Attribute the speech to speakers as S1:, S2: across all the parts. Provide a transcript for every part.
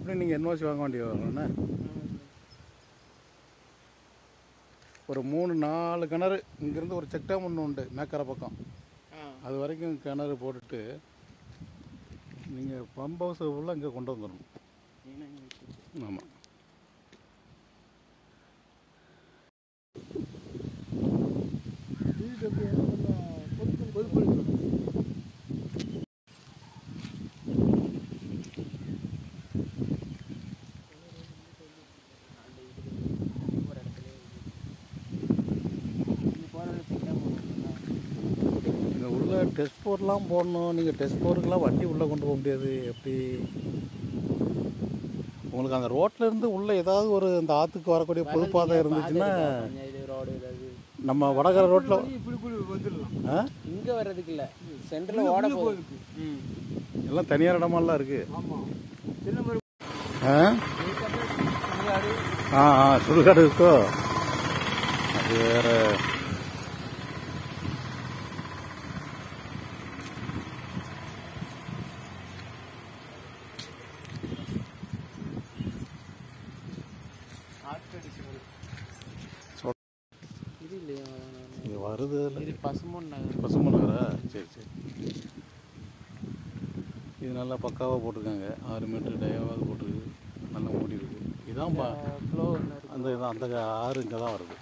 S1: எப்படி நீங்கள் என்ஓசி வாங்க வேண்டிய வரும்ண்ணே ஒரு மூணு நாலு கிணறு இங்கேருந்து ஒரு செக் டேம் ஒன்று உண்டு மேக்கரை பக்கம்
S2: ஆ
S1: அது வரைக்கும் கிணறு போட்டுட்டு நீங்கள் பம்ப் ஹவுஸ் உள்ள இங்கே கொண்டு வந்துடணும் ஆமாம் இங்கே உள்ள டெஸ்ட் போர்ட்லாம் போடணும் நீங்கள் டெஸ்ட் போருக்கெலாம் வண்டி உள்ளே கொண்டு போக முடியாது எப்படி உங்களுக்கு அந்த ரோட்ல இருந்து உள்ளே ஏதாவது ஒரு இந்த ஆற்றுக்கு வரக்கூடிய பொதுப்பாதை இருந்துச்சுன்னா
S2: இது ரோடு ஏதாவது
S1: நம்ம வடகர ரோட்டில்
S3: இப்படி இப்படி வந்துடலாம்
S1: ஆ
S2: இங்க வர்றதுக்கு இல்ல சென்டர்ல ஓட போகுது ம்
S1: எல்லாம் தனியார் இடமெல்லாம் இருக்குது
S3: ஆமாம் சின்ன மாதிரி
S1: ஆ ஆ ஆ சுடுகாடு இருக்கோ அது வேற
S2: இது இல்லையா
S1: இது வருது
S2: இது
S1: அதில்
S2: பசுமொன் நகர்
S1: பசும நகரா சரி சரி இது நல்லா பக்காவாக போட்டிருக்காங்க ஆறு மீட்டர் டயவாக போட்டிருக்கு நல்லா மூடி இருக்கு இதான் பா
S2: ஃப்ளோ ஒன்று இருக்கு
S1: அந்த இதான் அந்த ஆறு இங்கே தான் வருது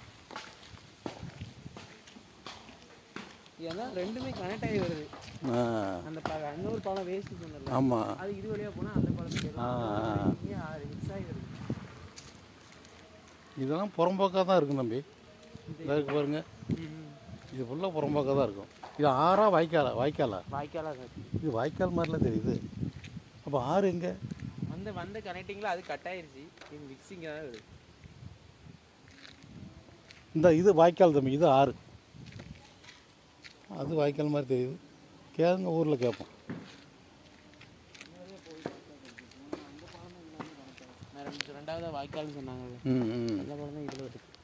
S2: ஏன்னா ரெண்டுமே கனெக்ட் ஆகி வருது
S1: ஆ
S2: அந்த ப இன்னொரு பாலம் வேஸ்ட் சொன்னல
S1: ஆமாம்
S2: அது இது வழியா போனா அந்த பாலத்துக்கு
S1: ஆ, ஆ, ஆ.
S2: மிக்ஸ் ஆகி வருது
S1: இதெல்லாம் புறம்போக்காக தான் இருக்கும் தம்பி இதா இருக்கு பாருங்க
S2: ம்.
S1: இது ஃபுல்லாக புறம்போக்காக தான் இருக்கும் இது ஆறா வாய்க்காலா வாய்க்காலா
S2: வாய்க்காலா இருக்கு
S1: இது வாய்க்கால் மாதிரிலாம் தெரியுது அப்போ ஆறு எங்கே
S2: அந்த வந்த கனெக்டிங்ல அது கட் ஆயிருச்சு இது மிக்சிங் தான் வருது
S1: இந்த இது வாய்க்கால் தம்பி இது ஆறு அது வாய்க்கால் மாதிரி தெரியுது கேளுங்க ஊரில் கேட்போம்
S2: நான் ரெண்டு- ரெண்டாவது வாய்க்கால்னு சொன்னாங்க
S1: ம் ம்
S2: அந்த பாலம் தான் இதுல வருது